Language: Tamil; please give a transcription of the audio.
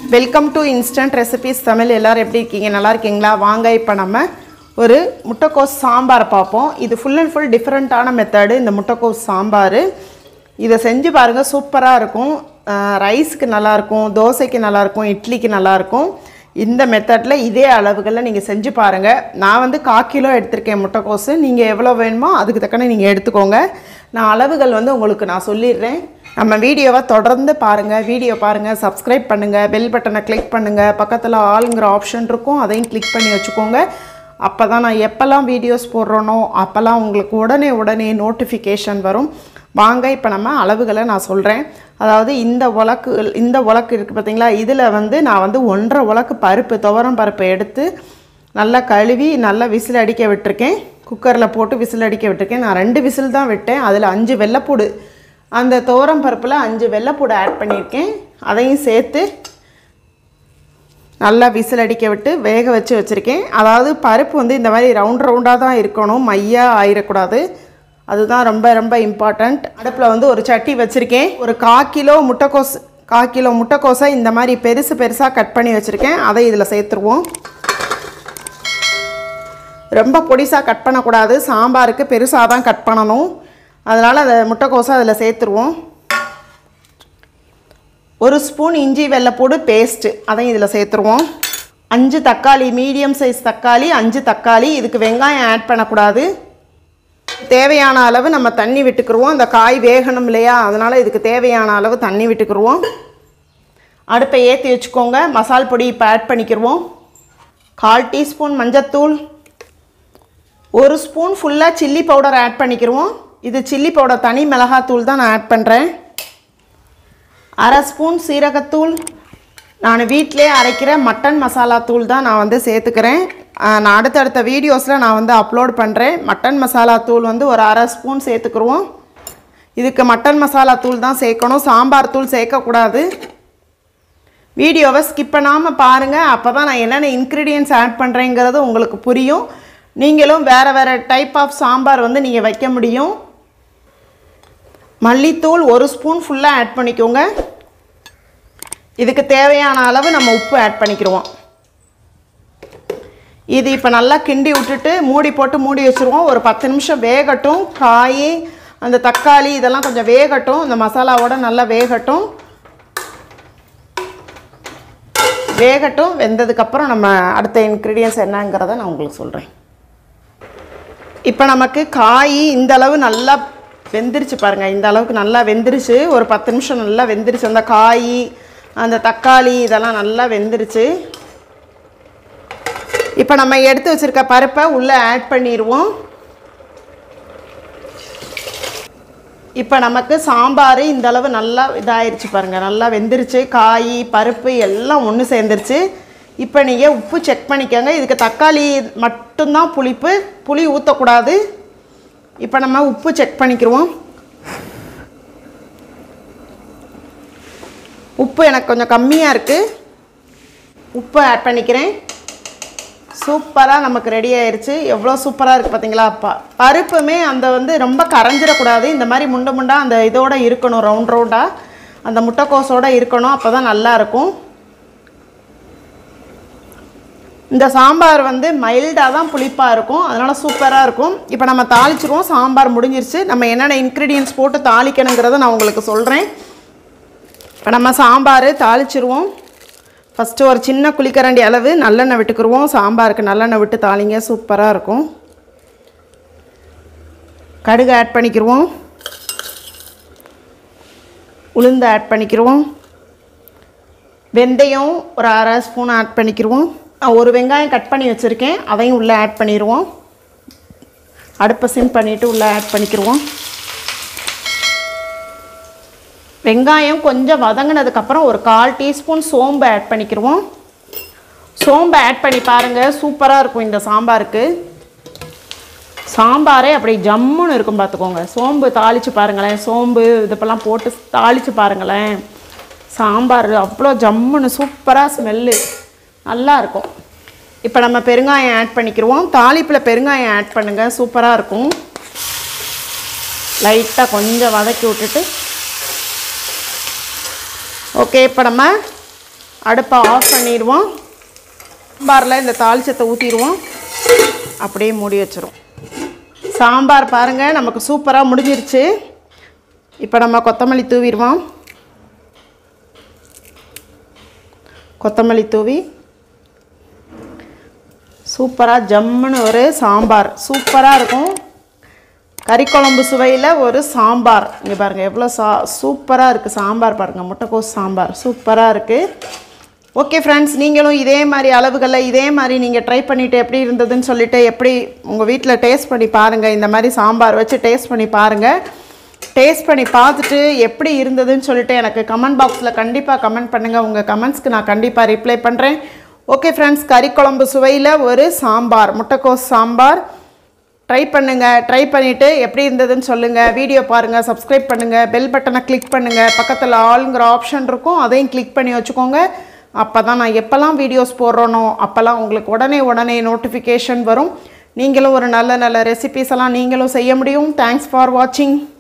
welcome to instant recipes Tamil எல்லாரும் எப்படி இருக்கீங்க நல்லா இருக்கீங்களா வாங்க இப்போ நம்ம ஒரு முட்டைக்கோஸ் சாம்பார் பார்ப்போம் இது ஃபுல் அண்ட் ஃபுல் டிஃப்ரெண்ட்டான மெத்தடு இந்த முட்டைக்கோஸ் சாம்பார் இதை செஞ்சு பாருங்கள் சூப்பராக இருக்கும் ரைஸ்க்கு நல்லாயிருக்கும் தோசைக்கு நல்லாயிருக்கும் இட்லிக்கு நல்லாயிருக்கும் இந்த மெத்தடில் இதே அளவுகளில் நீங்கள் செஞ்சு பாருங்கள் நான் வந்து கா கிலோ எடுத்திருக்கேன் முட்டைக்கோஸு நீங்கள் எவ்வளோ வேணுமோ அதுக்கு தக்கன நீங்கள் எடுத்துக்கோங்க நான் அளவுகள் வந்து உங்களுக்கு நான் சொல்லிடுறேன் நம்ம வீடியோவை தொடர்ந்து பாருங்கள் வீடியோ பாருங்கள் சப்ஸ்கிரைப் பண்ணுங்கள் பெல் பட்டனை கிளிக் பண்ணுங்கள் பக்கத்தில் ஆளுங்கிற ஆப்ஷன் இருக்கும் அதையும் கிளிக் பண்ணி வச்சுக்கோங்க அப்போ தான் நான் எப்போல்லாம் வீடியோஸ் போடுறேனோ அப்போல்லாம் உங்களுக்கு உடனே உடனே நோட்டிஃபிகேஷன் வரும் வாங்க இப்போ நம்ம அளவுகளை நான் சொல்கிறேன் அதாவது இந்த உலக்கு இந்த உலக்கு இருக்குது பார்த்தீங்களா இதில் வந்து நான் வந்து ஒன்றரை உலக்கு பருப்பு துவரம் பருப்பு எடுத்து நல்லா கழுவி நல்லா விசில் அடிக்க விட்டுருக்கேன் குக்கரில் போட்டு விசில் அடிக்க விட்டுருக்கேன் நான் ரெண்டு விசில் தான் விட்டேன் அதில் அஞ்சு வெள்ளைப்பூடு அந்த துவரம் பருப்பில் அஞ்சு வெள்ளைப்பூடு ஆட் பண்ணியிருக்கேன் அதையும் சேர்த்து நல்லா விசில் அடிக்க விட்டு வேக வச்சு வச்சுருக்கேன் அதாவது பருப்பு வந்து இந்த மாதிரி ரவுண்ட் ரவுண்டாக தான் இருக்கணும் மையாக ஆயிடக்கூடாது அதுதான் ரொம்ப ரொம்ப இம்பார்ட்டண்ட் அடுப்பில் வந்து ஒரு சட்டி வச்சுருக்கேன் ஒரு கா கிலோ முட்டைக்கோஸ் கா கிலோ முட்டைக்கோஸை இந்த மாதிரி பெருசு பெருசாக கட் பண்ணி வச்சுருக்கேன் அதை இதில் சேர்த்துருவோம் ரொம்ப பொடிசாக கட் பண்ணக்கூடாது சாம்பாருக்கு பெருசாக தான் கட் பண்ணணும் அதனால் அதை முட்டைக்கோஸை அதில் சேர்த்துருவோம் ஒரு ஸ்பூன் இஞ்சி வெள்ளைப்பூடு பேஸ்ட்டு அதையும் இதில் சேர்த்துருவோம் அஞ்சு தக்காளி மீடியம் சைஸ் தக்காளி அஞ்சு தக்காளி இதுக்கு வெங்காயம் ஆட் பண்ணக்கூடாது தேவையான அளவு நம்ம தண்ணி விட்டுக்குருவோம் இந்த காய் வேகணும் இல்லையா அதனால் இதுக்கு தேவையான அளவு தண்ணி விட்டுக்குருவோம் அடுப்பை ஏற்றி வச்சுக்கோங்க மசால் பொடி இப்போ ஆட் பண்ணிக்கிருவோம் கால் டீஸ்பூன் மஞ்சத்தூள் ஒரு ஸ்பூன் ஃபுல்லாக சில்லி பவுடர் ஆட் பண்ணிக்கிருவோம் இது சில்லி பவுடர் தனி மிளகாத்தூள் தான் நான் ஆட் பண்ணுறேன் அரை ஸ்பூன் சீரகத்தூள் நான் வீட்டிலே அரைக்கிற மட்டன் மசாலா தூள் தான் நான் வந்து சேர்த்துக்கிறேன் நான் அடுத்தடுத்த வீடியோஸில் நான் வந்து அப்லோட் பண்ணுறேன் மட்டன் மசாலா தூள் வந்து ஒரு அரை ஸ்பூன் சேர்த்துக்குருவோம் இதுக்கு மட்டன் மசாலா தூள் தான் சேர்க்கணும் சாம்பார் தூள் சேர்க்கக்கூடாது வீடியோவை ஸ்கிப் பண்ணாமல் பாருங்கள் அப்போ தான் நான் என்னென்ன இன்க்ரீடியன்ஸ் ஆட் பண்ணுறேங்கிறது உங்களுக்கு புரியும் நீங்களும் வேறு வேறு டைப் ஆஃப் சாம்பார் வந்து நீங்கள் வைக்க முடியும் மல்லித்தூள் ஒரு ஸ்பூன் ஃபுல்லாக ஆட் பண்ணிக்கோங்க இதுக்கு தேவையான அளவு நம்ம உப்பு ஆட் பண்ணிக்கிடுவோம் இது இப்போ நல்லா கிண்டி விட்டுட்டு மூடி போட்டு மூடி வச்சுருவோம் ஒரு பத்து நிமிஷம் வேகட்டும் காய் அந்த தக்காளி இதெல்லாம் கொஞ்சம் வேகட்டும் இந்த மசாலாவோட நல்லா வேகட்டும் வேகட்டும் வெந்ததுக்கப்புறம் நம்ம அடுத்த இன்க்ரீடியன்ஸ் என்னங்கிறத நான் உங்களுக்கு சொல்கிறேன் இப்போ நமக்கு காய் இந்த அளவு நல்லா வெந்துருச்சு பாருங்கள் இந்த அளவுக்கு நல்லா வெந்துருச்சு ஒரு பத்து நிமிஷம் நல்லா வெந்துருச்சு அந்த காய் அந்த தக்காளி இதெல்லாம் நல்லா வெந்துருச்சு இப்போ நம்ம எடுத்து வச்சுருக்க பருப்பை உள்ளே ஆட் பண்ணிடுவோம் இப்போ நமக்கு சாம்பார் இந்த அளவு நல்லா இதாயிருச்சு பாருங்கள் நல்லா வெந்துருச்சு காய் பருப்பு எல்லாம் ஒன்று சேர்ந்துருச்சு இப்போ நீங்கள் உப்பு செக் பண்ணிக்கோங்க இதுக்கு தக்காளி மட்டும்தான் புளிப்பு புளி ஊற்றக்கூடாது இப்போ நம்ம உப்பு செக் பண்ணிக்கிடுவோம் உப்பு எனக்கு கொஞ்சம் கம்மியாக இருக்குது உப்பு ஆட் பண்ணிக்கிறேன் சூப்பராக நமக்கு ரெடி ஆயிடுச்சு எவ்வளோ சூப்பராக இருக்குது பார்த்தீங்களா ப பருப்புமே அந்த வந்து ரொம்ப கரைஞ்சிடக்கூடாது இந்த மாதிரி முண்டை முண்டா அந்த இதோடு இருக்கணும் ரவுண்ட் ரவுண்டாக அந்த முட்டைக்கோஸோடு இருக்கணும் அப்போ தான் நல்லாயிருக்கும் இந்த சாம்பார் வந்து மைல்டாக தான் புளிப்பாக இருக்கும் அதனால் சூப்பராக இருக்கும் இப்போ நம்ம தாளிச்சிருவோம் சாம்பார் முடிஞ்சிருச்சு நம்ம என்னென்ன இன்க்ரீடியன்ஸ் போட்டு தாளிக்கணுங்கிறத நான் உங்களுக்கு சொல்கிறேன் இப்போ நம்ம சாம்பார் தாளிச்சிருவோம் ஃபஸ்ட்டு ஒரு சின்ன குழிக்கரண்டி அளவு நல்லெண்ணெய் விட்டுக்குருவோம் சாம்பாருக்கு நல்லெண்ணெய் விட்டு தாளிங்க சூப்பராக இருக்கும் கடுகு ஆட் பண்ணிக்கிருவோம் உளுந்து ஆட் பண்ணிக்கிருவோம் வெந்தயம் ஒரு அரை ஸ்பூன் ஆட் பண்ணிக்கிருவோம் ஒரு வெங்காயம் கட் பண்ணி வச்சுருக்கேன் அதையும் உள்ளே ஆட் பண்ணிடுவோம் அடுப்பை சிம் பண்ணிவிட்டு உள்ளே ஆட் பண்ணிக்கிருவோம் வெங்காயம் கொஞ்சம் வதங்கினதுக்கப்புறம் ஒரு கால் டீஸ்பூன் சோம்பு ஆட் பண்ணிக்கிருவோம் சோம்பு ஆட் பண்ணி பாருங்கள் சூப்பராக இருக்கும் இந்த சாம்பாருக்கு சாம்பாரே அப்படி ஜம்முன்னு இருக்கும் பார்த்துக்கோங்க சோம்பு தாளித்து பாருங்களேன் சோம்பு இதப்பெல்லாம் போட்டு தாளித்து பாருங்களேன் சாம்பார் அவ்வளோ ஜம்முன்னு சூப்பராக ஸ்மெல்லு நல்லா இருக்கும் இப்போ நம்ம பெருங்காயம் ஆட் பண்ணிக்கிருவோம் தாளிப்பில் பெருங்காயம் ஆட் பண்ணுங்கள் சூப்பராக இருக்கும் லைட்டாக கொஞ்சம் வதக்கி விட்டுட்டு ஓகே இப்போ நம்ம அடுப்பை ஆஃப் பண்ணிடுவோம் சாம்பாரில் இந்த தாளிச்சத்தை ஊற்றிடுவோம் அப்படியே மூடி வச்சிரும் சாம்பார் பாருங்கள் நமக்கு சூப்பராக முடிஞ்சிருச்சு இப்போ நம்ம கொத்தமல்லி தூவிடுவோம் கொத்தமல்லி தூவி சூப்பராக ஜம்முன்னு ஒரு சாம்பார் சூப்பராக இருக்கும் கறிக்குழம்பு சுவையில் ஒரு சாம்பார் இங்கே பாருங்கள் எவ்வளோ சா சூப்பராக இருக்குது சாம்பார் பாருங்கள் முட்டைக்கோஸ் சாம்பார் சூப்பராக இருக்குது ஓகே ஃப்ரெண்ட்ஸ் நீங்களும் இதே மாதிரி அளவுகளில் இதே மாதிரி நீங்கள் ட்ரை பண்ணிவிட்டு எப்படி இருந்ததுன்னு சொல்லிட்டு எப்படி உங்கள் வீட்டில் டேஸ்ட் பண்ணி பாருங்கள் இந்த மாதிரி சாம்பார் வச்சு டேஸ்ட் பண்ணி பாருங்கள் டேஸ்ட் பண்ணி பார்த்துட்டு எப்படி இருந்ததுன்னு சொல்லிட்டு எனக்கு கமெண்ட் பாக்ஸில் கண்டிப்பாக கமெண்ட் பண்ணுங்கள் உங்கள் கமெண்ட்ஸ்க்கு நான் கண்டிப்பாக ரிப்ளை பண்ணுறேன் ஓகே ஃப்ரெண்ட்ஸ் கறிக்குழம்பு சுவையில் ஒரு சாம்பார் முட்டைக்கோஸ் சாம்பார் ட்ரை பண்ணுங்கள் ட்ரை பண்ணிவிட்டு எப்படி இருந்ததுன்னு சொல்லுங்கள் வீடியோ பாருங்கள் சப்ஸ்கிரைப் பண்ணுங்கள் பெல் பட்டனை கிளிக் பண்ணுங்கள் பக்கத்தில் ஆளுங்கிற ஆப்ஷன் இருக்கும் அதையும் கிளிக் பண்ணி வச்சுக்கோங்க அப்போ தான் நான் எப்போல்லாம் வீடியோஸ் போடுறேனோ அப்போல்லாம் உங்களுக்கு உடனே உடனே நோட்டிஃபிகேஷன் வரும் நீங்களும் ஒரு நல்ல நல்ல ரெசிபிஸ் எல்லாம் நீங்களும் செய்ய முடியும் தேங்க்ஸ் ஃபார் வாட்சிங்